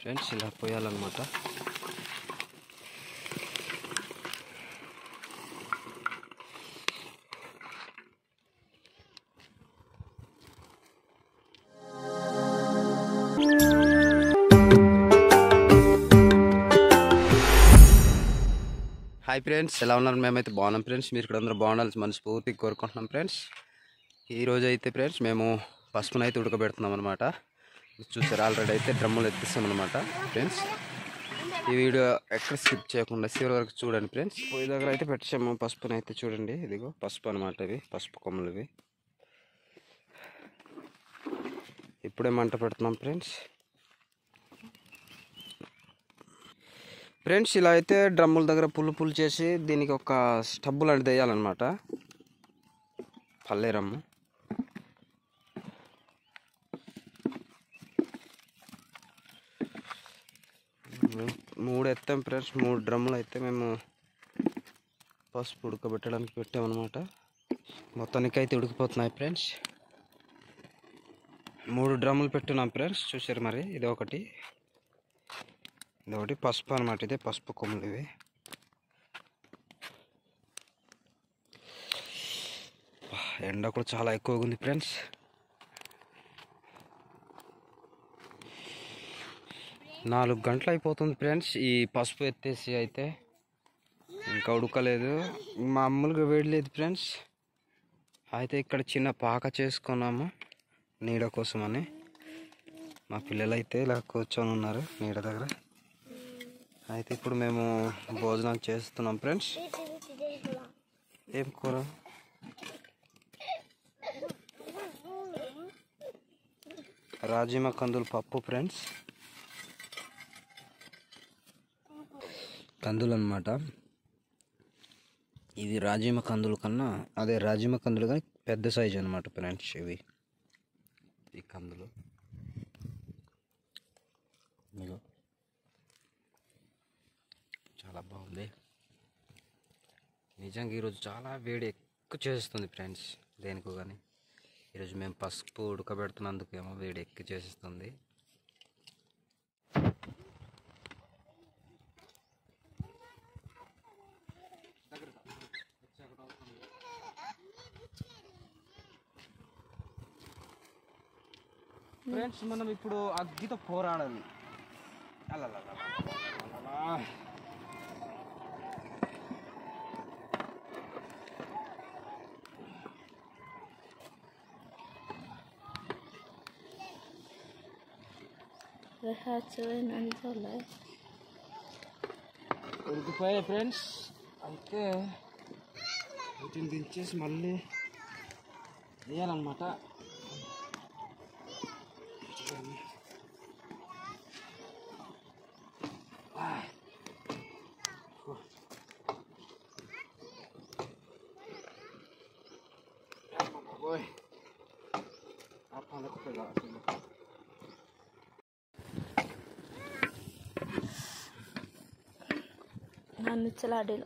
Friends ఇలా పోయాలన్నమాట hi friends ఎలా ఉన్నారు మేమైతే బాగున్నాం ఫ్రెండ్స్ మీరు ఇక్కడ అందరూ బాగుండాలని మనస్ఫూర్తిగా కోరుకుంటున్నాం ఫ్రెండ్స్ ఈరోజు అయితే ఫ్రెండ్స్ మేము పసుపును అయితే ఉడకబెడుతున్నాం అనమాట చూసారు ఆల్రెడీ అయితే డ్రమ్ములు ఎత్తిస్తాం అనమాట ఫ్రెండ్స్ ఈ వీడియో ఎక్కడ స్కిప్ చేయకుండా చివరి వరకు చూడండి ఫ్రెండ్స్ పోయి దగ్గర అయితే పెట్టాము పసుపుని అయితే చూడండి ఇదిగో పసుపు అనమాట ఇవి పసుపు కొమ్మలు ఇవి ఇప్పుడే మంట పెడుతున్నాం ఫ్రెండ్స్ ఫ్రెండ్స్ ఇలా అయితే డ్రమ్ముల దగ్గర పుల్లు పుల్లు చేసి దీనికి ఒక స్టబ్బు లాంటిది వేయాలన్నమాట పల్లేరమ్ము మూడు ఎత్తాం ఫ్రెండ్స్ మూడు డ్రమ్ములు అయితే మేము పసుపు ఉడకబెట్టడానికి పెట్టామన్నమాట మొత్తానికి అయితే ఉడికిపోతున్నాయి ఫ్రెండ్స్ మూడు డ్రమ్ములు పెట్టున్నాం ఫ్రెండ్స్ చూసారు మరి ఇది ఒకటి ఇది ఒకటి పసుపు అనమాట ఇది పసుపు కొమ్ములు ఇవి బా, ఎండ కూడా చాలా ఎక్కువగా ఉంది ఫ్రెండ్స్ నాలుగు గంటలు అయిపోతుంది ఫ్రెండ్స్ ఈ పసుపు ఎత్తేసి అయితే ఇంకా ఉడకలేదు మామూలుగా వేయలేదు ఫ్రెండ్స్ అయితే ఇక్కడ చిన్న పాక చేసుకున్నాము నీడ కోసమని మా పిల్లలు అయితే ఇలా కూర్చొని ఉన్నారు నీడ దగ్గర అయితే ఇప్పుడు మేము భోజనం చేస్తున్నాం ఫ్రెండ్స్ ఏం కూర రాజిమా కందులు పప్పు ఫ్రెండ్స్ కందులు అనమాట ఇది రాజిమ కందులు కన్నా అదే రాజిమ కందులు కానీ పెద్ద సైజు అనమాట ఫ్రెండ్స్ ఇవి ఈ కందులు ఇదిగో చాలా బాగుంది నిజంగా ఈరోజు చాలా వేడి ఎక్కువ చేస్తుంది ఫ్రెండ్స్ దేనికో కానీ ఈరోజు మేము పసుపు ఉడకబెడుతున్నందుకు ఏమో వేడి ఎక్కువ చేసేస్తుంది ఫ్రెండ్స్ మనం ఇప్పుడు అగ్గితో పోరాడాలి అలా ఉడికిపోయాయి ఫ్రెండ్స్ అయితే వీటిని దించేసి మళ్ళీ వేయాలన్నమాట ఓయ్ ఆ పాలకు పెళ్ళ నన్ను చెలాడేను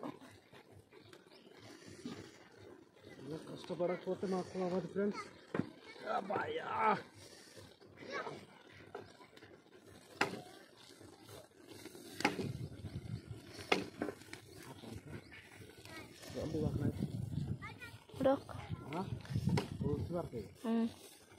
ఇలా కష్టపడకపోతే మాకు అవ్వదు ఫ్రెండ్స్ అబ్బాయా ఉడక ఉమ్.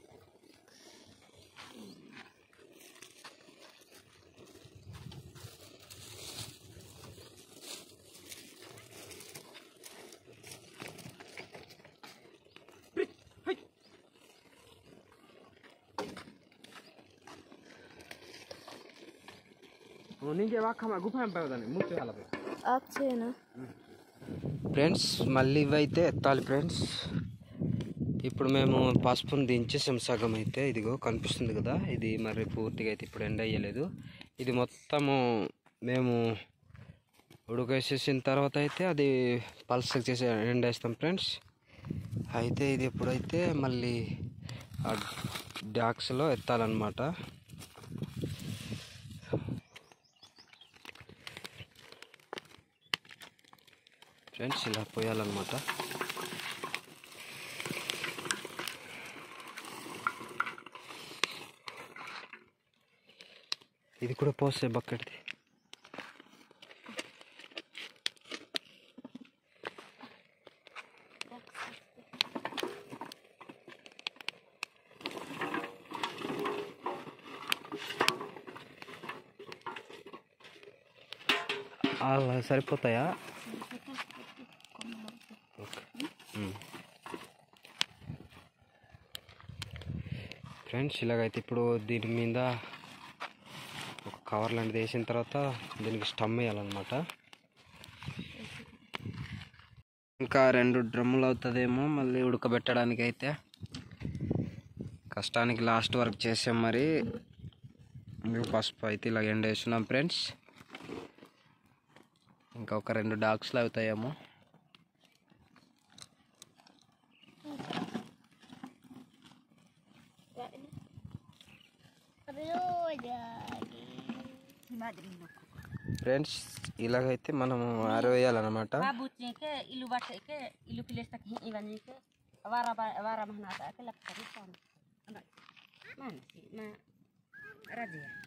ನಿಂಗೆ ವಾಕಮ್ಮ ಗುಫೆ ಹಂಪದಾನೆ ಮುಚ್ಚು ಹಾಲದು ఆఫ్ చేయను ఫ్రెండ్స్ మళ్ళీ ఇవైతే ఎత్తాలి ఫ్రెండ్స్ ఇప్పుడు మేము పసుపుని దించేసాం సగం అయితే ఇదిగో కనిపిస్తుంది కదా ఇది మరి పూర్తిగా అయితే ఇప్పుడు ఎండ అయ్యలేదు ఇది మొత్తము మేము ఉడకేసేసిన తర్వాత అయితే అది పల్సకి చేసి ఎండేస్తాం ఫ్రెండ్స్ అయితే ఇది ఎప్పుడైతే మళ్ళీ ఆ డాక్స్లో ఎత్తాలన్నమాట ఫ్రెండ్స్ ఇలా పోయాలన్నమాట ఇది కూడా పోసే బకెట్ది అలా సరిపోతాయా ఫ్రెండ్స్ ఇలాగైతే ఇప్పుడు దీని మీద ఒక కవర్ లాంటిది వేసిన తర్వాత దీనికి స్టమ్ వేయాలన్నమాట ఇంకా రెండు డ్రమ్ములు అవుతుందేమో మళ్ళీ ఉడకబెట్టడానికి అయితే కష్టానికి లాస్ట్ వర్క్ చేసాం మరి ఇంకా పసుపు అయితే ఇలా ఎండ వేస్తున్నాం ఫ్రెండ్స్ ఇంకా ఒక రెండు డాక్స్లు అవుతాయేమో ఫ్రెండ్స్ ఇలాగైతే మనం ఆరవేయాలన్నమాట babu nya ke ilu baca ke ilu pilih tak iwan ke wara ba- wara mana ada ke lap tadi son anak mana sih ma raja ya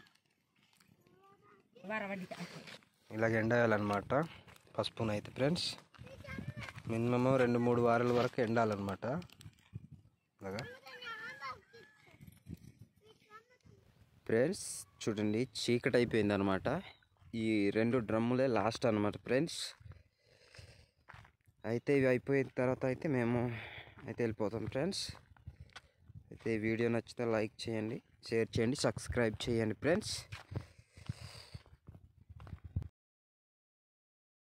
wara wadi tak aku ఇలాగ ఎండాయాలన్నమాట పసుపును అయితే friends minimum రెండు మూడు వారాల వరకు ఎండాలన్నమాట ఇలాగా friends చూడండి చీకటి అయిపోయింది అనమాట ఈ రెండు డ్రమ్ములే లాస్ట్ అనమాట ఫ్రెండ్స్ అయితే ఇవి అయిపోయిన తర్వాత అయితే మేము అయితే వెళ్ళిపోతాం ఫ్రెండ్స్ అయితే ఈ వీడియో నచ్చితే లైక్ చేయండి షేర్ చేయండి సబ్స్క్రైబ్ చేయండి ఫ్రెండ్స్